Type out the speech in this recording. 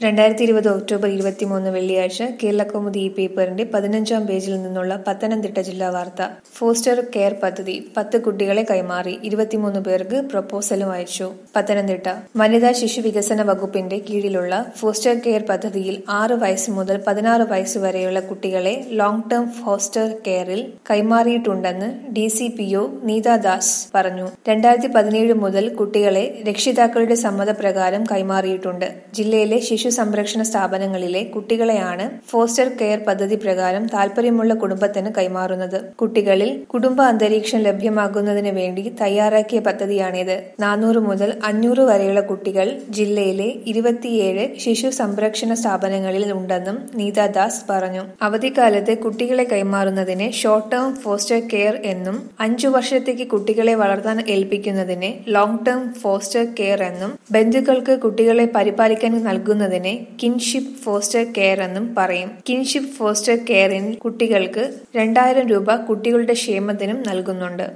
രണ്ടായിരത്തി ഇരുപത് ഒക്ടോബർ ഇരുപത്തിമൂന്ന് വെള്ളിയാഴ്ച കേരളകൗമുദി ഈ പേപ്പറിന്റെ പതിനഞ്ചാം പേജിൽ നിന്നുള്ള പത്തനംതിട്ട ജില്ലാ വാർത്ത ഫോസ്റ്റർ കെയർ പദ്ധതി പത്ത് കുട്ടികളെ കൈമാറി ഇരുപത്തിമൂന്ന് പേർക്ക് പ്രപ്പോസലും അയച്ചു പത്തനംതിട്ട വനിതാ ശിശു വികസന വകുപ്പിന്റെ കീഴിലുള്ള ഫോസ്റ്റർ കെയർ പദ്ധതിയിൽ ആറ് വയസ്സ് മുതൽ പതിനാറ് വയസ്സ് വരെയുള്ള കുട്ടികളെ ലോങ് ടേം ഫോസ്റ്റർ കെയറിൽ കൈമാറിയിട്ടുണ്ടെന്ന് D C P O Neetha Das പറഞ്ഞു രണ്ടായിരത്തി പതിനേഴ് മുതൽ കുട്ടികളെ രക്ഷിതാക്കളുടെ സമ്മതപ്രകാരം കൈമാറിയിട്ടുണ്ട് ജില്ലയിലെ ശിശു സംരക്ഷണ സ്ഥാപനങ്ങളിലെ കുട്ടികളെയാണ് ഫോസ്റ്റർ കെയർ പദ്ധതി പ്രകാരം താൽപര്യമുള്ള കുടുംബത്തിന് കൈമാറുന്നത് കുട്ടികളിൽ കുടുംബ അന്തരീക്ഷം ലഭ്യമാകുന്നതിന് വേണ്ടി തയ്യാറാക്കിയ പദ്ധതിയാണിത് നാനൂറ് മുതൽ അഞ്ഞൂറ് വരെയുള്ള കുട്ടികൾ ജില്ലയിലെ ഇരുപത്തിയേഴ് ശിശു സംരക്ഷണ സ്ഥാപനങ്ങളിൽ ഉണ്ടെന്നും നീത ദാസ് പറഞ്ഞു അവധിക്കാലത്ത് കുട്ടികളെ കൈമാറുന്നതിനെ ഷോർട്ട് ടേം ഫോസ്റ്റർ കെയർ എന്നും അഞ്ചു വർഷത്തേക്ക് കുട്ടികളെ വളർത്താൻ ഏൽപ്പിക്കുന്നതിനെ ലോങ് ടേം ഫോസ്റ്റർ കെയർ എന്നും ബന്ധുക്കൾക്ക് കുട്ടികളെ പരിപാലിക്കാൻ നൽകുന്നതിനെ കിൻഷിപ്പ് ഫോസ്റ്റർ കെയർ എന്നും പറയും കിൻഷിപ്പ് ഫോസ്റ്റർ കെയറിൽ കുട്ടികൾക്ക് രണ്ടായിരം രൂപ കുട്ടികളുടെ ക്ഷേമത്തിനും നൽകുന്നുണ്ട്